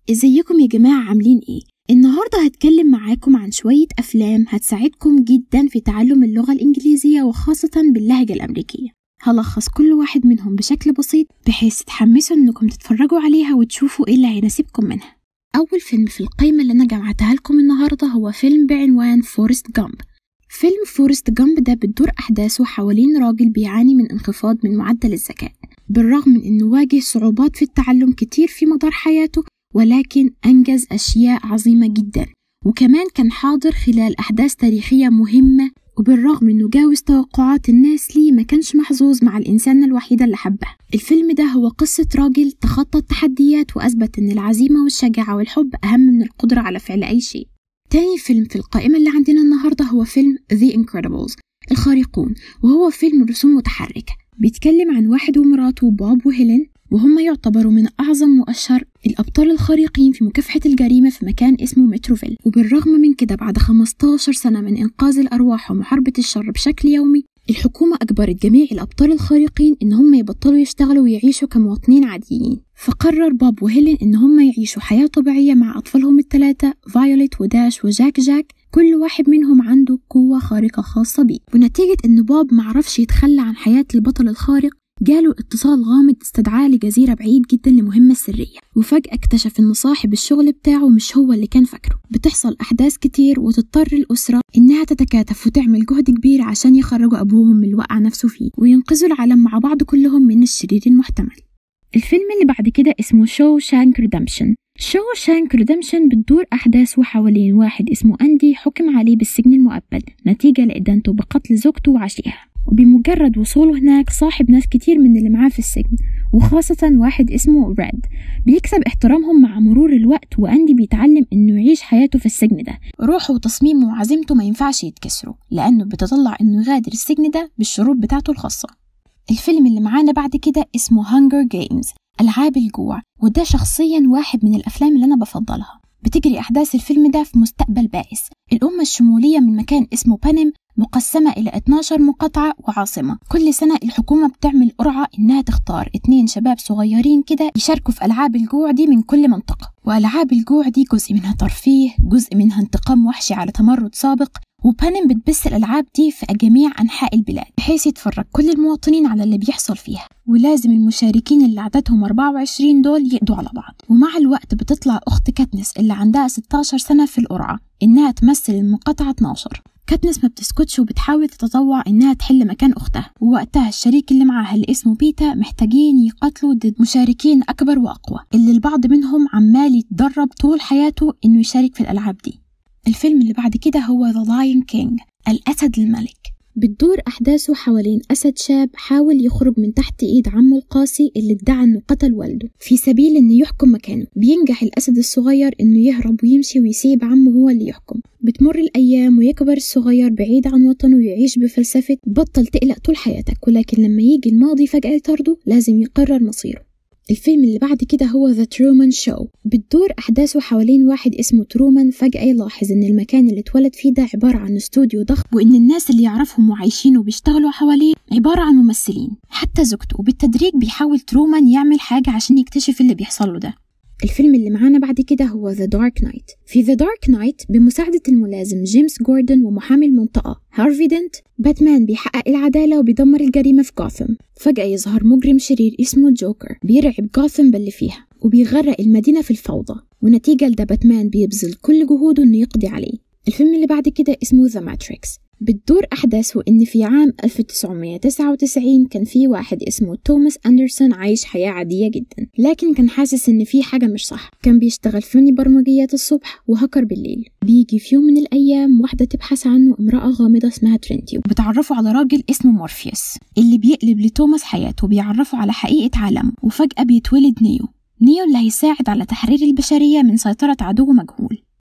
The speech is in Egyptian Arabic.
ازيكم يا جماعة عاملين ايه؟ النهاردة هتكلم معاكم عن شوية أفلام هتساعدكم جدا في تعلم اللغة الإنجليزية وخاصة باللهجة الأمريكية هلخص كل واحد منهم بشكل بسيط بحيث تتحمسوا انكم تتفرجوا عليها وتشوفوا ايه اللي هيناسبكم منها أول فيلم في القائمة اللي أنا جمعتها لكم النهاردة هو فيلم بعنوان فورست جامب فيلم فورست جامب ده بتدور أحداثه حوالين راجل بيعاني من انخفاض من معدل الذكاء بالرغم من أنه واجه صعوبات في التعلم كتير في مدار حياته ولكن أنجز أشياء عظيمة جدا وكمان كان حاضر خلال أحداث تاريخية مهمة وبالرغم انه جاوز توقعات الناس ليه ما كانش محظوظ مع الانسانة الوحيدة اللي حبها الفيلم ده هو قصة راجل تخطى التحديات واثبت ان العزيمة والشجاعة والحب اهم من القدرة على فعل اي شيء تاني فيلم في القائمة اللي عندنا النهاردة هو فيلم The Incredibles الخارقون وهو فيلم رسوم متحركة بيتكلم عن واحد ومراته بوب وهيلين وهم يعتبروا من أعظم وأشهر الأبطال الخارقين في مكافحة الجريمة في مكان اسمه متروفيل وبالرغم من كده بعد 15 سنة من إنقاذ الأرواح ومحاربة الشر بشكل يومي الحكومة أجبرت جميع الأبطال الخارقين إن هم يبطلوا يشتغلوا ويعيشوا كمواطنين عاديين فقرر باب وهيلين إن هم يعيشوا حياة طبيعية مع أطفالهم الثلاثة فايوليت وداش وجاك جاك كل واحد منهم عنده قوة خارقة خاصة بيه ونتيجة إن بوب معرفش يتخلى عن حياة البطل الخارق جاله اتصال غامض استدعاه لجزيرة بعيد جدا لمهمة سرية وفجأة اكتشف إن صاحب الشغل بتاعه مش هو اللي كان فاكره بتحصل أحداث كتير وتضطر الأسرة إنها تتكاتف وتعمل جهد كبير عشان يخرجوا أبوهم من الوقع نفسه فيه وينقذوا العالم مع بعض كلهم من الشرير المحتمل الفيلم اللي بعد كده اسمه شو شانك ريدمشن شو شانك ريدمشن بتدور أحداثه حوالين واحد اسمه أندي حكم عليه بالسجن المؤبد نتيجة لإدانته بقتل زوجته وعشيها وبمجرد وصوله هناك صاحب ناس كتير من اللي معاه في السجن وخاصة واحد اسمه ريد بيكسب احترامهم مع مرور الوقت وأندي بيتعلم إنه يعيش حياته في السجن ده روحه وتصميمه وعزيمته ما ينفعش يتكسروا لأنه بتطلع إنه يغادر السجن ده بالشروط بتاعته الخاصة الفيلم اللي معانا بعد كده اسمه هانجر جيمز ألعاب الجوع وده شخصيا واحد من الأفلام اللي أنا بفضلها بتجري أحداث الفيلم ده في مستقبل بائس الأمة الشمولية من مكان اسمه بانم مقسمة إلى 12 مقاطعة وعاصمة كل سنة الحكومة بتعمل قرعة إنها تختار اتنين شباب صغيرين كده يشاركوا في ألعاب الجوع دي من كل منطقة وألعاب الجوع دي جزء منها ترفيه جزء منها انتقام وحشي على تمرد سابق وبانم بتبث الألعاب دي في جميع أنحاء البلاد بحيث يتفرج كل المواطنين على اللي بيحصل فيها ولازم المشاركين اللي عددهم 24 دول يقضوا على بعض ومع الوقت بتطلع أخت كاتنس اللي عندها 16 سنة في القرعة إنها تمثل المقاطعة 12 كاتنس ما بتسكتش وبتحاول تتطوع إنها تحل مكان أختها ووقتها الشريك اللي معاها اللي اسمه بيتا محتاجين يقاتلوا ضد مشاركين أكبر وأقوى اللي البعض منهم عمال يتدرب طول حياته إنه يشارك في الألعاب دي الفيلم اللي بعد كده هو The Lion King الأسد الملك بتدور أحداثه حوالين أسد شاب حاول يخرج من تحت إيد عمه القاسي اللي ادعى إنه قتل والده في سبيل إنه يحكم مكانه بينجح الأسد الصغير إنه يهرب ويمشي ويسيب عمه هو اللي يحكم بتمر الأيام ويكبر الصغير بعيد عن وطنه ويعيش بفلسفة بطل تقلق طول حياتك ولكن لما يجي الماضي فجأة يطرده لازم يقرر مصيره الفيلم اللي بعد كده هو The Truman Show بتدور أحداثه حوالين واحد اسمه ترومان فجأة يلاحظ إن المكان اللي اتولد فيه ده عبارة عن استوديو ضخم وإن الناس اللي يعرفهم وعايشين وبيشتغلوا حواليه عبارة عن ممثلين حتى زوجته وبالتدريج بيحاول ترومان يعمل حاجة عشان يكتشف اللي بيحصل له ده الفيلم اللي معانا بعد كده هو The Dark Knight في The Dark Knight بمساعدة الملازم جيمس جوردن ومحامي المنطقة هارفي دنت باتمان بيحقق العدالة وبيدمر الجريمة في غاثم فجأة يظهر مجرم شرير اسمه جوكر بيرعب غاثم باللي فيها وبيغرق المدينة في الفوضى ونتيجة لده باتمان بيبذل كل جهوده إنه يقضي عليه الفيلم اللي بعد كده اسمه ذا ماتريكس بتدور أحداثه إن في عام 1999 كان في واحد اسمه توماس أندرسون عايش حياة عادية جدا لكن كان حاسس إن في حاجة مش صح كان بيشتغل فني برمجيات الصبح وهكر بالليل بيجي في يوم من الأيام واحدة تبحث عنه امرأة غامضة اسمها ترينتي وبتعرفه على راجل اسمه مورفيوس اللي بيقلب لتوماس حياته وبيعرفه على حقيقة عالمه وفجأة بيتولد نيو نيو اللي هيساعد على تحرير البشرية من سيطرة عدو مجهول